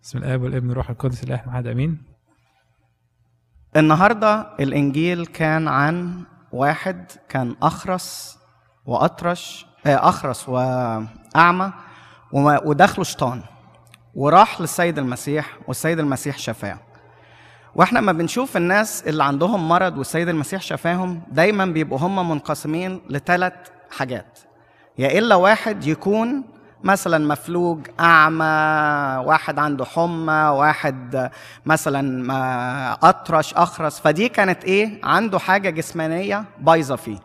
بسم الاب والابن والروح القدس الاله احد امين النهارده الانجيل كان عن واحد كان اخرس واطرش آه، اخرس واعمى وما- ودخله شيطان وراح للسيد المسيح والسيد المسيح شفاه واحنا ما بنشوف الناس اللي عندهم مرض والسيد المسيح شفاهم دايما بيبقوا هم منقسمين لثلاث حاجات يا الا واحد يكون مثلا مفلوج اعمى واحد عنده حمى واحد مثلا ما اطرش اخرس فدي كانت ايه عنده حاجه جسمانيه بايظه فيه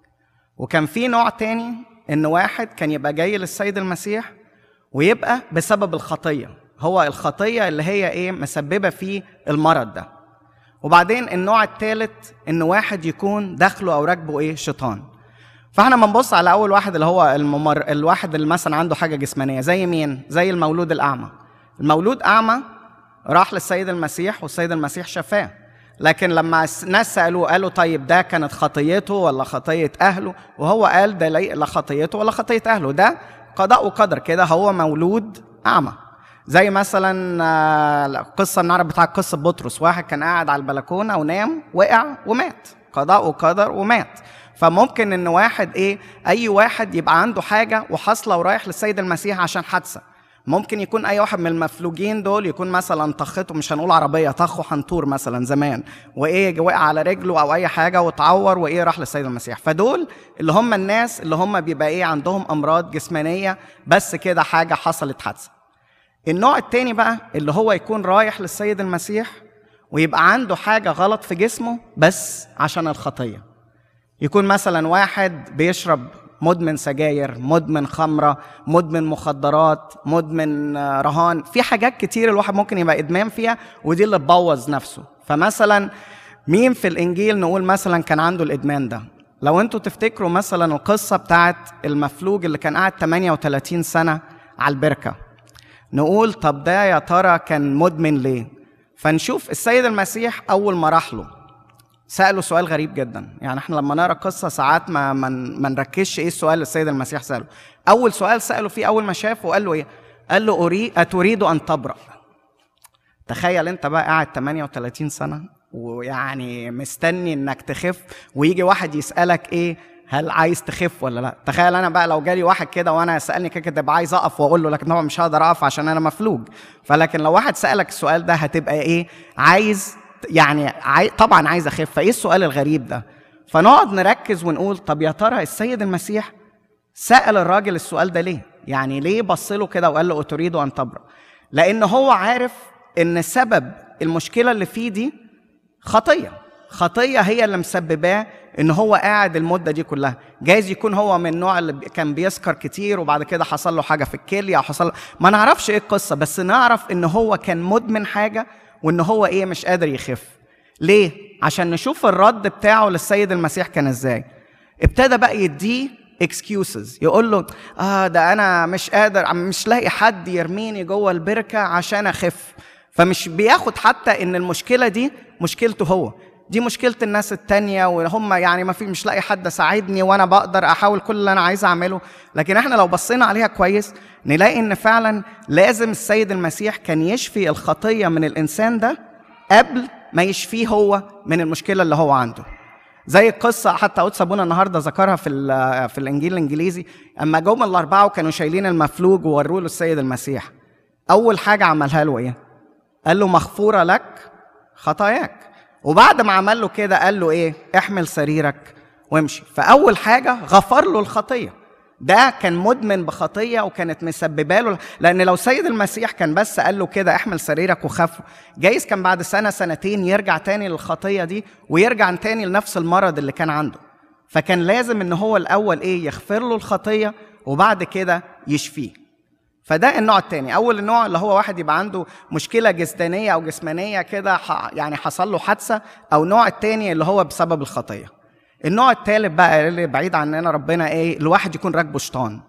وكان في نوع تاني ان واحد كان يبقى جاي للسيد المسيح ويبقى بسبب الخطيه هو الخطيه اللي هي ايه مسببه فيه المرض ده وبعدين النوع الثالث ان واحد يكون داخله او راكبه ايه شيطان فاحنا بنبص على اول واحد اللي هو الممر الواحد اللي مثلا عنده حاجه جسمانيه زي مين زي المولود الاعمى المولود اعمى راح للسيد المسيح والسيد المسيح شفاه لكن لما الناس سالوه قالوا طيب ده كانت خطيته ولا خطيه اهله وهو قال ده لي- لا خطيته ولا خطيه اهله ده قضاء وقدر كده هو مولود اعمى زي مثلا آه، القصه النعرة بتاع قصه بطرس واحد كان قاعد على البلكونه ونام وقع ومات قضاء وقدر ومات فممكن ان واحد ايه اي واحد يبقى عنده حاجه وحاصله ورايح للسيد المسيح عشان حادثه ممكن يكون اي واحد من المفلوجين دول يكون مثلا طخته مش هنقول عربيه طخه حنطور مثلا زمان وايه وقع على رجله او اي حاجه واتعور وايه راح للسيد المسيح فدول اللي هم الناس اللي هم بيبقى ايه عندهم امراض جسمانيه بس كده حاجه حصلت حادثه النوع التاني بقى اللي هو يكون رايح للسيد المسيح ويبقى عنده حاجة غلط في جسمه بس عشان الخطية يكون مثلا واحد بيشرب مدمن سجاير مدمن خمرة مدمن مخدرات مدمن آه، رهان في حاجات كتير الواحد ممكن يبقى إدمان فيها ودي اللي تبوظ نفسه فمثلا مين في الإنجيل نقول مثلا كان عنده الإدمان ده لو انتوا تفتكروا مثلا القصة بتاعت المفلوج اللي كان قاعد 38 سنة على البركة نقول طب ده يا ترى كان مدمن ليه فنشوف السيد المسيح اول ما راح له ساله سؤال غريب جدا يعني احنا لما نقرا قصه ساعات ما ما ما نركزش ايه السؤال اللي السيد المسيح ساله اول سؤال ساله فيه اول ما شافه قال له ايه قال له أريد اتريد ان تبرأ تخيل انت بقى قاعد 38 سنه ويعني مستني انك تخف ويجي واحد يسالك ايه هل عايز تخف ولا لا تخيل انا بقى لو جالي واحد كده وانا سالني كده كده عايز اقف واقول له لكن طبعا مش هقدر اقف عشان انا مفلوج فلكن لو واحد سالك السؤال ده هتبقى ايه عايز يعني عاي... طبعا عايز اخف فايه السؤال الغريب ده فنقعد نركز ونقول طب يا ترى السيد المسيح سأل الراجل السؤال ده ليه؟ يعني ليه بص له كده وقال له أتريد أن تبرأ؟ لأن هو عارف إن سبب المشكلة اللي فيه دي خطية خطية هي اللي مسبباه إن هو قاعد المدة دي كلها جايز يكون هو من النوع اللي بي- كان بيسكر كتير وبعد كده حصل له حاجة في الكلية أو حصل ما نعرفش إيه القصة بس نعرف إن هو كان مدمن حاجة وإن هو إيه مش قادر يخف ليه؟ عشان نشوف الرد بتاعه للسيد المسيح كان إزاي ابتدى بقى يديه اكسكيوزز يقول له اه ده انا مش قادر عم- مش لاقي حد يرميني جوه البركه عشان اخف فمش بياخد حتى ان المشكله دي مشكلته هو دي مشكله الناس التانية وهم يعني ما في مش لاقي حد ساعدني وانا بقدر احاول كل اللي انا عايز اعمله لكن احنا لو بصينا عليها كويس نلاقي ان فعلا لازم السيد المسيح كان يشفي الخطيه من الانسان ده قبل ما يشفيه هو من المشكله اللي هو عنده زي القصة حتى قدس أبونا النهاردة ذكرها في ال- في الإنجيل الإنجليزي أما جم الأربعة وكانوا شايلين المفلوج ووروه له السيد المسيح أول حاجة عملها له إيه؟ قال له مغفورة لك خطاياك وبعد ما عمل له كده قال له إيه؟ احمل سريرك وامشي فأول حاجة غفر له الخطية ده كان مدمن بخطية وكانت مسببة له لأن لو سيد المسيح كان بس قال له كده احمل سريرك وخف جايز كان بعد سنة سنتين يرجع تاني للخطية دي ويرجع تاني لنفس المرض اللي كان عنده فكان لازم ان هو الاول ايه يغفر له الخطيه وبعد كده يشفيه فده النوع التاني اول النوع اللي هو واحد يبقى عنده مشكله جسدانيه او جسمانيه كده ح- يعني حصل له حادثه او النوع التاني اللي هو بسبب الخطيه النوع التالت بقى اللي بعيد عننا ربنا ايه الواحد يكون راكبه شيطان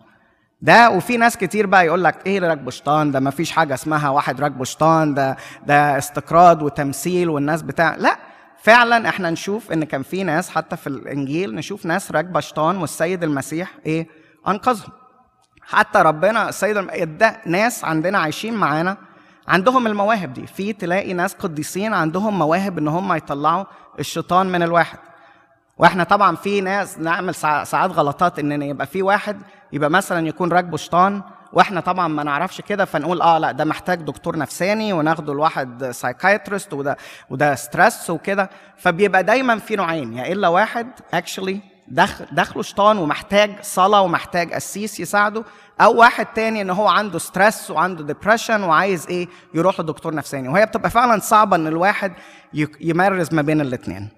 ده وفي ناس كتير بقى يقول لك ايه اللي راكبه شيطان ده ما فيش حاجه اسمها واحد راكبه شيطان ده ده استقراض وتمثيل والناس بتاع لا فعلا احنا نشوف ان كان في ناس حتى في الانجيل نشوف ناس راكبه شيطان والسيد المسيح ايه انقذهم حتى ربنا السيد الم- ادى ناس عندنا عايشين معانا عندهم المواهب دي في تلاقي ناس قديسين عندهم مواهب ان هم يطلعوا الشيطان من الواحد واحنا طبعا في ناس نعمل ساع- ساعات غلطات ان يبقى في واحد يبقى مثلا يكون راكبه شيطان واحنا طبعا ما نعرفش كده فنقول اه لا ده محتاج دكتور نفساني وناخده لواحد سايكايترست وده وده ستريس وكده فبيبقى دايما في نوعين يا الا واحد اكشلي دخل دخله شيطان ومحتاج صلاه ومحتاج قسيس يساعده او واحد تاني ان هو عنده ستريس وعنده ديبريشن وعايز ايه يروح لدكتور نفساني وهي بتبقى فعلا صعبه ان الواحد يك- يمرز ما بين الاثنين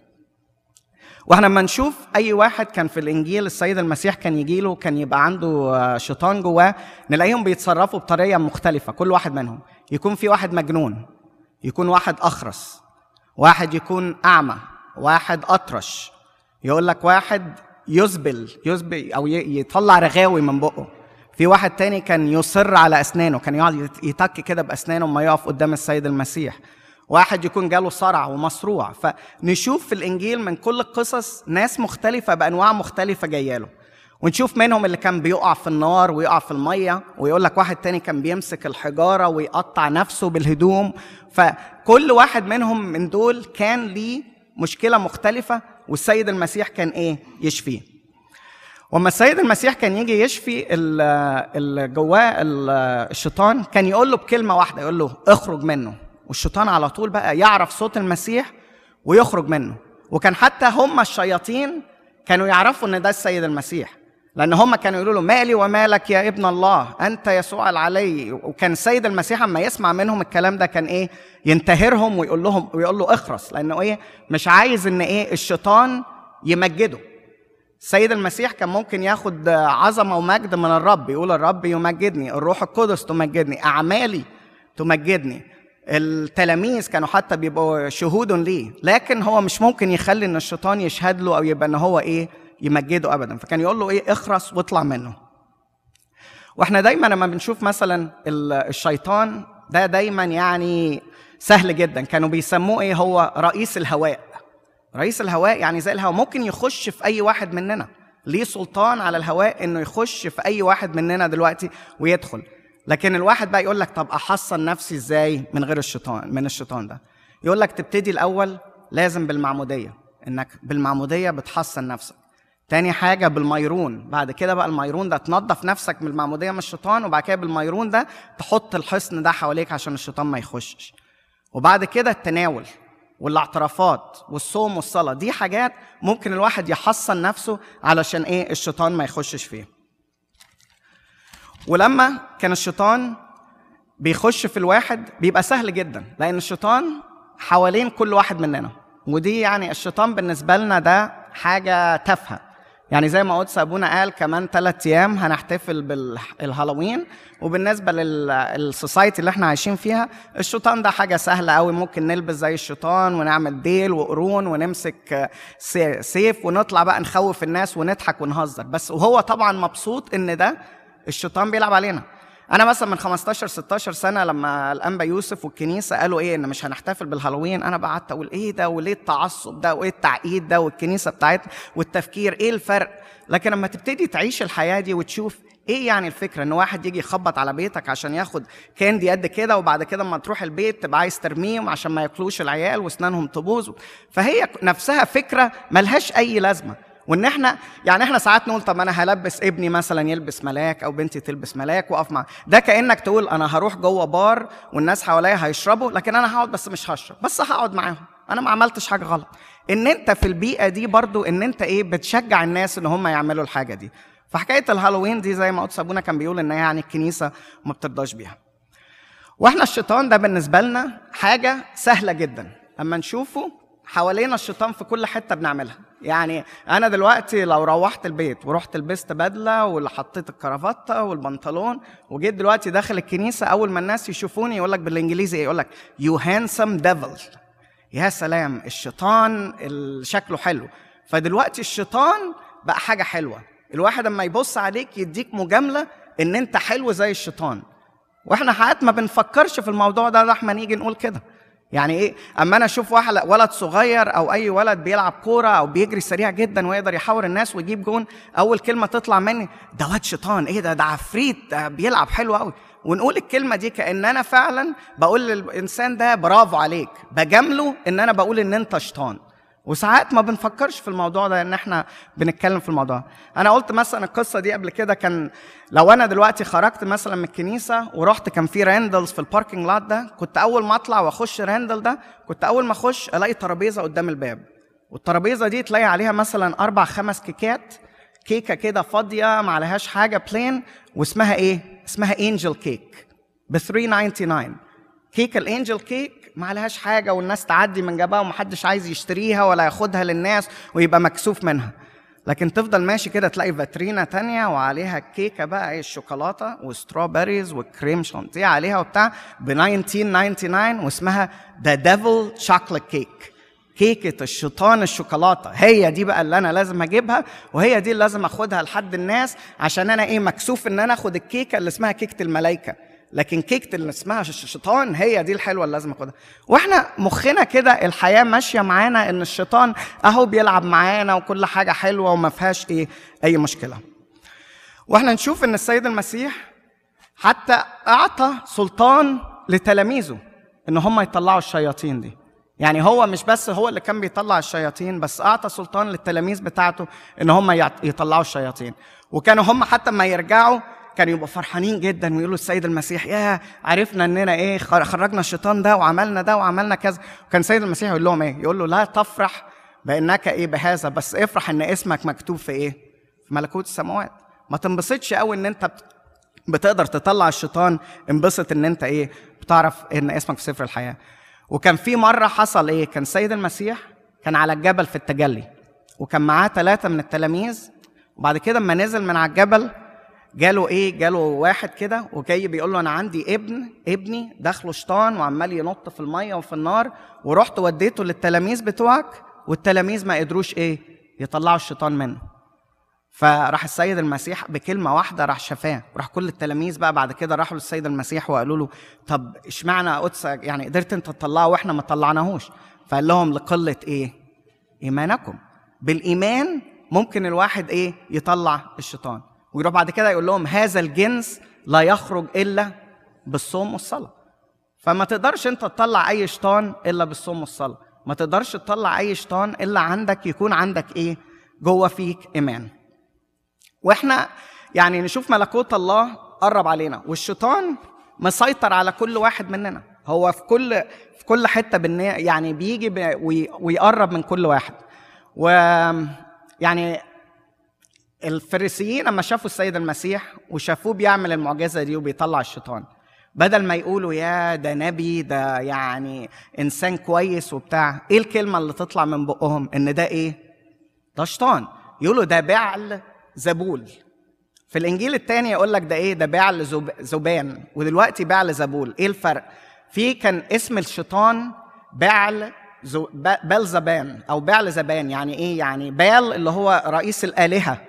واحنا لما نشوف اي واحد كان في الانجيل السيد المسيح كان يجي له كان يبقى عنده آه، شيطان جواه نلاقيهم بيتصرفوا بطريقه مختلفه كل واحد منهم يكون في واحد مجنون يكون واحد اخرس واحد يكون اعمى واحد اطرش يقول لك واحد يزبل يزبل او ي- يطلع رغاوي من بقه في واحد تاني كان يصر على اسنانه كان يقعد يت- يتك كده باسنانه ما يقف قدام السيد المسيح واحد يكون جاله صرع ومصروع فنشوف في الانجيل من كل القصص ناس مختلفه بانواع مختلفه جايه له ونشوف منهم اللي كان بيقع في النار ويقع في الميه ويقول لك واحد تاني كان بيمسك الحجاره ويقطع نفسه بالهدوم فكل واحد منهم من دول كان ليه مشكله مختلفه والسيد المسيح كان ايه يشفيه وما السيد المسيح كان يجي يشفي ال- اللي جواه ال- الشيطان كان يقول له بكلمه واحده يقول له اخرج منه والشيطان على طول بقى يعرف صوت المسيح ويخرج منه وكان حتى هم الشياطين كانوا يعرفوا ان ده السيد المسيح لان هم كانوا يقولوا له مالي ومالك يا ابن الله انت يسوع العلي وكان السيد المسيح اما يسمع منهم الكلام ده كان ايه ينتهرهم ويقول لهم ويقول له اخرس لانه ايه مش عايز ان ايه الشيطان يمجده السيد المسيح كان ممكن ياخد عظمه ومجد من الرب يقول الرب يمجدني الروح القدس تمجدني اعمالي تمجدني التلاميذ كانوا حتى بيبقوا شهود ليه لكن هو مش ممكن يخلي ان الشيطان يشهد له او يبقى ان هو ايه يمجده ابدا فكان يقول له ايه اخرس واطلع منه واحنا دايما لما بنشوف مثلا ال- الشيطان ده دايما يعني سهل جدا كانوا بيسموه ايه هو رئيس الهواء رئيس الهواء يعني زي الهواء ممكن يخش في اي واحد مننا ليه سلطان على الهواء انه يخش في اي واحد مننا دلوقتي ويدخل لكن الواحد بقى يقول لك طب احصن نفسي ازاي من غير الشيطان من الشيطان ده يقول لك تبتدي الاول لازم بالمعموديه انك بالمعموديه بتحصن نفسك تاني حاجة بالميرون بعد كده بقى الميرون ده تنظف نفسك من المعمودية من الشيطان وبعد كده بالميرون ده تحط الحصن ده حواليك عشان الشيطان ما يخشش وبعد كده التناول والاعترافات والصوم والصلاة دي حاجات ممكن الواحد يحصن نفسه علشان ايه الشيطان ما يخشش فيه ولما كان الشيطان بيخش في الواحد بيبقى سهل جدا لان الشيطان حوالين كل واحد مننا ودي يعني الشيطان بالنسبه لنا ده حاجه تافهه يعني زي ما قدس ابونا قال كمان ثلاث ايام هنحتفل بالهالوين وبالنسبه للسوسايتي اللي احنا عايشين فيها الشيطان ده حاجه سهله قوي ممكن نلبس زي الشيطان ونعمل ديل وقرون ونمسك سي- سيف ونطلع بقى نخوف الناس ونضحك ونهزر بس وهو طبعا مبسوط ان ده الشيطان بيلعب علينا انا مثلا من 15 16 سنه لما الانبا يوسف والكنيسه قالوا ايه ان مش هنحتفل بالهالوين انا قعدت اقول ايه ده وليه التعصب ده وايه التعقيد ده والكنيسه بتاعتنا والتفكير ايه الفرق لكن لما تبتدي تعيش الحياه دي وتشوف ايه يعني الفكره ان واحد يجي يخبط على بيتك عشان ياخد كاندي قد كده وبعد كده اما تروح البيت تبقى عايز ترميهم عشان ما ياكلوش العيال واسنانهم تبوظ فهي نفسها فكره ملهاش اي لازمه وان احنا يعني احنا ساعات نقول طب انا هلبس ابني مثلا يلبس ملاك او بنتي تلبس ملاك واقف مع ده كانك تقول انا هروح جوه بار والناس حواليا هيشربوا لكن انا هقعد بس مش هشرب بس هقعد معاهم انا ما عملتش حاجه غلط ان انت في البيئه دي برضو ان انت ايه بتشجع الناس ان هم يعملوا الحاجه دي فحكايه الهالوين دي زي ما قدس ابونا كان بيقول ان هي يعني الكنيسه ما بترضاش بيها واحنا الشيطان ده بالنسبه لنا حاجه سهله جدا اما نشوفه حوالينا الشيطان في كل حته بنعملها يعني انا دلوقتي لو روحت البيت ورحت لبست بدله وحطيت الكرافته والبنطلون وجيت دلوقتي داخل الكنيسه اول ما الناس يشوفوني يقول لك بالانجليزي ايه يقول لك يو هانسم ديفل يا سلام الشيطان ال- شكله حلو فدلوقتي الشيطان بقى حاجه حلوه الواحد اما يبص عليك يديك مجامله ان انت حلو زي الشيطان واحنا حيات ما بنفكرش في الموضوع ده لما نيجي نقول كده يعني ايه اما انا اشوف واحد ولد صغير او اي ولد بيلعب كوره او بيجري سريع جدا ويقدر يحاور الناس ويجيب جون اول كلمه تطلع مني ده واد شيطان ايه ده ده عفريت ده بيلعب حلو قوي ونقول الكلمه دي كان انا فعلا بقول للانسان ده برافو عليك بجامله ان انا بقول ان انت شيطان وساعات ما بنفكرش في الموضوع ده ان احنا بنتكلم في الموضوع انا قلت مثلا القصه دي قبل كده كان لو انا دلوقتي خرجت مثلا من الكنيسه ورحت كان في راندلز في الباركينج لات ده كنت اول ما اطلع واخش راندل ده كنت اول ما اخش الاقي ترابيزه قدام الباب والترابيزه دي تلاقي عليها مثلا اربع خمس كيكات كيكه كده فاضيه ما عليهاش حاجه بلين واسمها ايه اسمها انجل كيك ب 3.99 كيكه الانجل كيك ما عليهاش حاجه والناس تعدي من جنبها ومحدش عايز يشتريها ولا ياخدها للناس ويبقى مكسوف منها لكن تفضل ماشي كده تلاقي فاترينا تانية وعليها كيكة بقى ايه الشوكولاتة وستروبريز وكريم شانتيه عليها وبتاع ب 1999 واسمها ذا ديفل شوكليت كيك كيكة الشيطان الشوكولاتة هي دي بقى اللي أنا لازم أجيبها وهي دي اللي لازم أخدها لحد الناس عشان أنا إيه مكسوف إن أنا أخد الكيكة اللي اسمها كيكة الملايكة لكن كيكة اللي اسمها الشيطان هي دي الحلوة اللي لازم أخدها وإحنا مخنا كده الحياة ماشية معانا إن الشيطان أهو بيلعب معانا وكل حاجة حلوة وما فيهاش إيه أي مشكلة وإحنا نشوف إن السيد المسيح حتى أعطى سلطان لتلاميذه إن هم يطلعوا الشياطين دي يعني هو مش بس هو اللي كان بيطلع الشياطين بس اعطى سلطان للتلاميذ بتاعته ان هم يطلعوا الشياطين وكانوا هم حتى ما يرجعوا كانوا يبقوا فرحانين جدا ويقولوا السيد المسيح يا عرفنا اننا ايه خرجنا الشيطان ده وعملنا ده وعملنا كذا وكان السيد المسيح يقول لهم ايه يقول له لا تفرح بانك ايه بهذا بس افرح ان اسمك مكتوب في ايه في ملكوت السماوات ما تنبسطش قوي ان انت بتقدر تطلع الشيطان انبسط ان انت ايه بتعرف ان اسمك في سفر الحياه وكان في مرة حصل إيه؟ كان سيد المسيح كان على الجبل في التجلي وكان معاه ثلاثة من التلاميذ وبعد كده لما نزل من على الجبل جاله ايه؟ جاله واحد كده وجاي بيقول له انا عندي ابن ابني دخله شيطان وعمال ينط في الميه وفي النار ورحت وديته للتلاميذ بتوعك والتلاميذ ما قدروش ايه؟ يطلعوا الشيطان منه. فراح السيد المسيح بكلمة واحدة راح شفاه راح كل التلاميذ بقى بعد كده راحوا للسيد المسيح وقالوا له طب اشمعنى قدس يعني قدرت انت تطلعه واحنا ما طلعناهوش فقال لهم لقلة ايه ايمانكم بالايمان ممكن الواحد ايه يطلع الشيطان ويروح بعد كده يقول لهم هذا الجنس لا يخرج الا بالصوم والصلاة فما تقدرش انت تطلع اي شيطان الا بالصوم والصلاة ما تقدرش تطلع اي شيطان الا عندك يكون عندك ايه جوه فيك ايمان واحنا يعني نشوف ملكوت الله قرب علينا والشيطان مسيطر على كل واحد مننا هو في كل في كل حته بالنية يعني بيجي ويقرب من كل واحد و يعني الفريسيين لما شافوا السيد المسيح وشافوه بيعمل المعجزه دي وبيطلع الشيطان بدل ما يقولوا يا ده نبي ده يعني انسان كويس وبتاع ايه الكلمه اللي تطلع من بقهم ان ده ايه ده شيطان يقولوا ده بعل زبول في الانجيل الثاني يقول لك ده ايه ده بعل زب... زبان ودلوقتي بعل زبول ايه الفرق في كان اسم الشيطان بعل زو... بال زبان او بعل زبان يعني ايه يعني بال اللي هو رئيس الالهه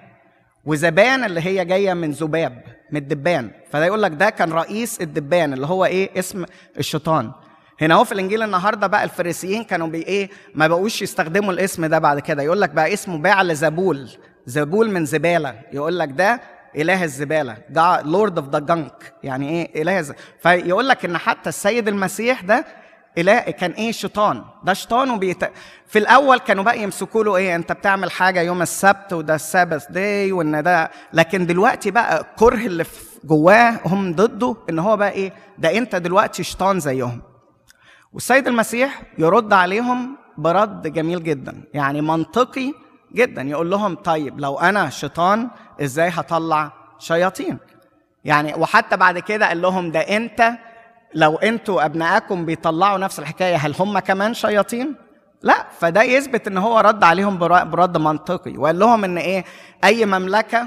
وزبان اللي هي جايه من ذباب من الدبان فده يقول لك ده كان رئيس الدبان اللي هو ايه اسم الشيطان هنا هو في الانجيل النهارده بقى الفريسيين كانوا بي ايه ما بقوش يستخدموا الاسم ده بعد كده يقول لك بقى اسمه بعل زبول زبول من زباله يقول لك ده اله الزباله ده لورد اوف ذا جنك يعني ايه اله الز... فيقول لك ان حتى السيد المسيح ده اله كان ايه شيطان ده شيطان وبيت... في الاول كانوا بقى يمسكوا له ايه انت بتعمل حاجه يوم السبت وده السابث داي وان ده لكن دلوقتي بقى الكره اللي في جواه هم ضده ان هو بقى ايه ده انت دلوقتي شيطان زيهم والسيد المسيح يرد عليهم برد جميل جدا يعني منطقي جدا يقول لهم طيب لو انا شيطان ازاي هطلع شياطين يعني وحتى بعد كده قال لهم ده انت لو انتوا ابنائكم بيطلعوا نفس الحكايه هل هم كمان شياطين لا فده يثبت ان هو رد عليهم برد منطقي وقال لهم ان ايه اي مملكه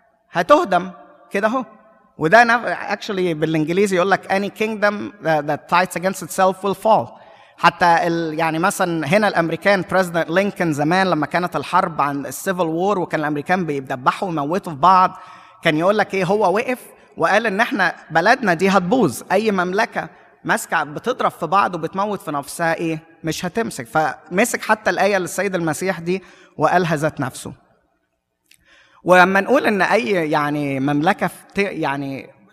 هتهدم كده اهو وده اكشلي بالانجليزي يقول لك any kingdom that fights against itself will fall حتى ال يعني مثلا هنا الامريكان بريزيدنت لينكولن زمان لما كانت الحرب عن السيفل وور وكان الامريكان بيدبحوا ويموتوا في بعض كان يقول لك ايه هو وقف وقال ان احنا بلدنا دي هتبوظ اي مملكه ماسكه بتضرب في بعض وبتموت في نفسها ايه مش هتمسك فمسك حتى الايه للسيد المسيح دي وقالها ذات نفسه ولما نقول ان اي يعني مملكه يعني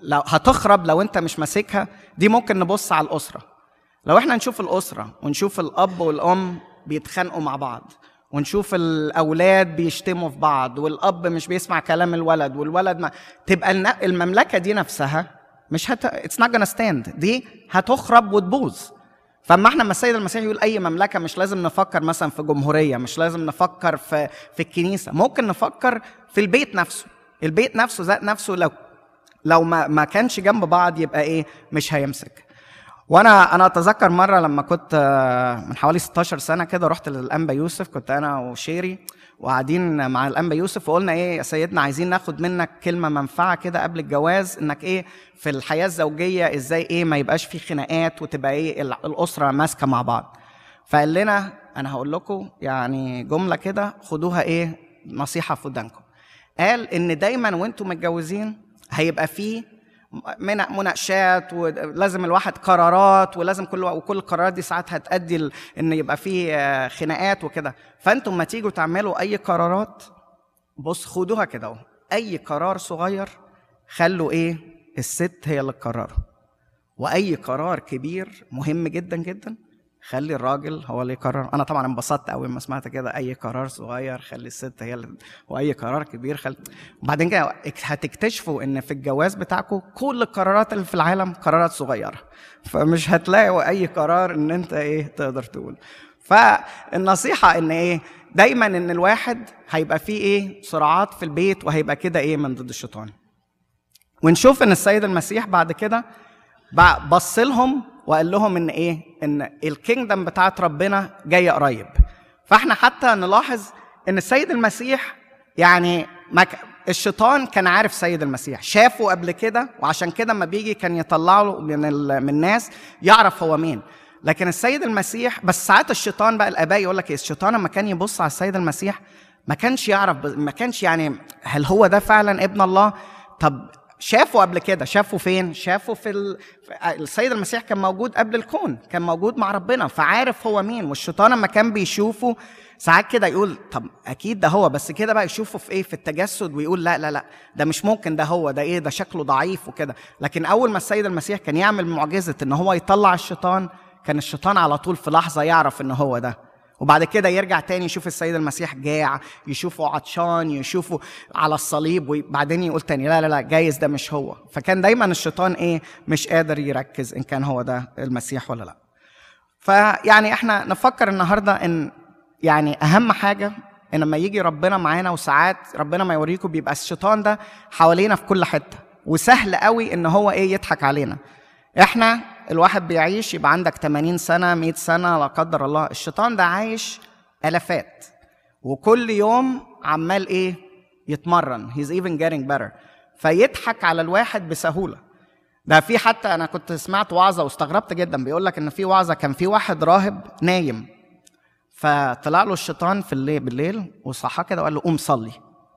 لو هتخرب لو انت مش ماسكها دي ممكن نبص على الاسره لو احنا نشوف الاسره ونشوف الاب والام بيتخانقوا مع بعض ونشوف الاولاد بيشتموا في بعض والاب مش بيسمع كلام الولد والولد ما تبقى الن- المملكه دي نفسها مش هت اتس نوت جونا ستاند دي هتخرب وتبوظ فاما احنا لما السيد المسيح يقول اي مملكه مش لازم نفكر مثلا في جمهوريه مش لازم نفكر في في الكنيسه ممكن نفكر في البيت نفسه البيت نفسه ذات نفسه لو لو ما ما كانش جنب بعض يبقى ايه مش هيمسك وانا انا اتذكر مره لما كنت آه، من حوالي 16 سنه كده رحت للانبا يوسف كنت انا وشيري وقاعدين مع الانبا يوسف وقلنا ايه يا سيدنا عايزين ناخد منك كلمه منفعه كده قبل الجواز انك ايه في الحياه الزوجيه ازاي ايه ما يبقاش في خناقات وتبقى ايه ال- الاسره ماسكه مع بعض فقال لنا انا هقول لكم يعني جمله كده خدوها ايه نصيحه في ودانكم قال ان دايما وانتم متجوزين هيبقى فيه من مناقشات ولازم الواحد قرارات ولازم كل وكل القرارات دي ساعات هتأدي ل- ان يبقى فيه آه، خناقات وكده فانتم ما تيجوا تعملوا اي قرارات بص خدوها كده اهو اي قرار صغير خلوا ايه الست هي اللي تقرره واي قرار كبير مهم جدا جدا خلي الراجل هو اللي يقرر انا طبعا انبسطت قوي لما سمعت كده اي قرار صغير خلي الست هي اللي واي قرار كبير خلي وبعدين كده هتكتشفوا ان في الجواز بتاعكم كل القرارات اللي في العالم قرارات صغيره فمش هتلاقوا اي قرار ان انت ايه تقدر تقول فالنصيحه ان ايه دايما ان الواحد هيبقى فيه ايه صراعات في البيت وهيبقى كده ايه من ضد الشيطان ونشوف ان السيد المسيح بعد كده بع- بص لهم وقال لهم ان ايه ان الكينجدم بتاعت ربنا جايه قريب فاحنا حتى نلاحظ ان السيد المسيح يعني ما ك... الشيطان كان عارف سيد المسيح شافه قبل كده وعشان كده لما بيجي كان يطلع له من ال... من الناس يعرف هو مين لكن السيد المسيح بس ساعات الشيطان بقى الاباء يقول لك إيه، الشيطان لما كان يبص على السيد المسيح ما كانش يعرف ما كانش يعني هل هو ده فعلا ابن الله طب شافوا قبل كده شافوا فين شافوا في ال... في- السيد المسيح كان موجود قبل الكون كان موجود مع ربنا فعارف هو مين والشيطان لما كان بيشوفه ساعات كده يقول طب اكيد ده هو بس كده بقى يشوفه في ايه في التجسد ويقول لا لا لا ده مش ممكن ده هو ده ايه ده شكله ضعيف وكده لكن اول ما السيد المسيح كان يعمل معجزه ان هو يطلع الشيطان كان الشيطان على طول في لحظه يعرف ان هو ده وبعد كده يرجع تاني يشوف السيد المسيح جاع يشوفه عطشان يشوفه على الصليب وبعدين يقول تاني لا لا لا جايز ده مش هو فكان دايما الشيطان ايه مش قادر يركز ان كان هو ده المسيح ولا لا فيعني احنا نفكر النهارده ان يعني اهم حاجه ان لما يجي ربنا معانا وساعات ربنا ما يوريكم بيبقى الشيطان ده حوالينا في كل حته وسهل قوي ان هو ايه يضحك علينا احنا الواحد بيعيش يبقى عندك 80 سنه 100 سنه لا قدر الله الشيطان ده عايش الافات وكل يوم عمال ايه يتمرن he's even getting better فيضحك على الواحد بسهوله ده في حتى انا كنت سمعت وعظه واستغربت جدا بيقول لك ان في وعظه كان في واحد راهب نايم فطلع له الشيطان في الليل بالليل وصحاه كده وقال له قوم صلي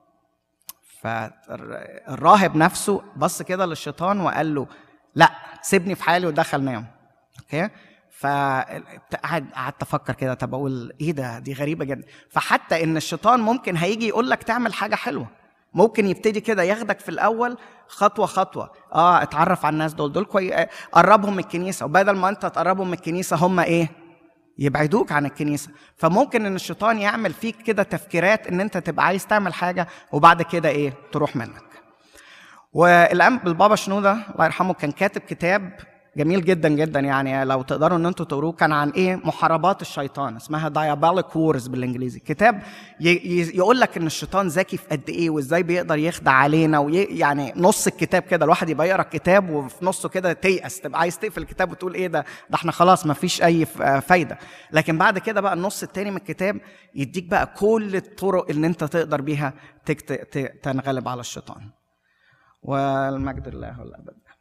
فالراهب نفسه بص كده للشيطان وقال له لا سيبني في حالي ودخل نام اوكي فقعد قعدت افكر كده طب اقول ايه ده دي غريبه جدا فحتى ان الشيطان ممكن هيجي يقول لك تعمل حاجه حلوه ممكن يبتدي كده ياخدك في الاول خطوه خطوه اه اتعرف على الناس دول دول كوي آه، قربهم من الكنيسه وبدل ما انت تقربهم من الكنيسه هم ايه يبعدوك عن الكنيسه فممكن ان الشيطان يعمل فيك كده تفكيرات ان انت تبقى عايز تعمل حاجه وبعد كده ايه تروح منك والأم البابا شنودة الله يرحمه كان كاتب كتاب جميل جدا جدا يعني لو تقدروا ان انتوا تقروه كان عن ايه محاربات الشيطان اسمها diabolic وورز بالانجليزي كتاب ي- ي- يقول لك ان الشيطان ذكي في قد ايه وازاي بيقدر يخدع علينا وي يعني نص الكتاب كده الواحد يبقى يقرا الكتاب وفي نصه كده تيأس تبقى عايز تقفل الكتاب وتقول ايه ده ده احنا خلاص ما فيش اي ف- آه فايده لكن بعد كده بقى النص التاني من الكتاب يديك بقى كل الطرق اللي انت تقدر بيها تكت- ت- تنغلب على الشيطان والمجد لله والابد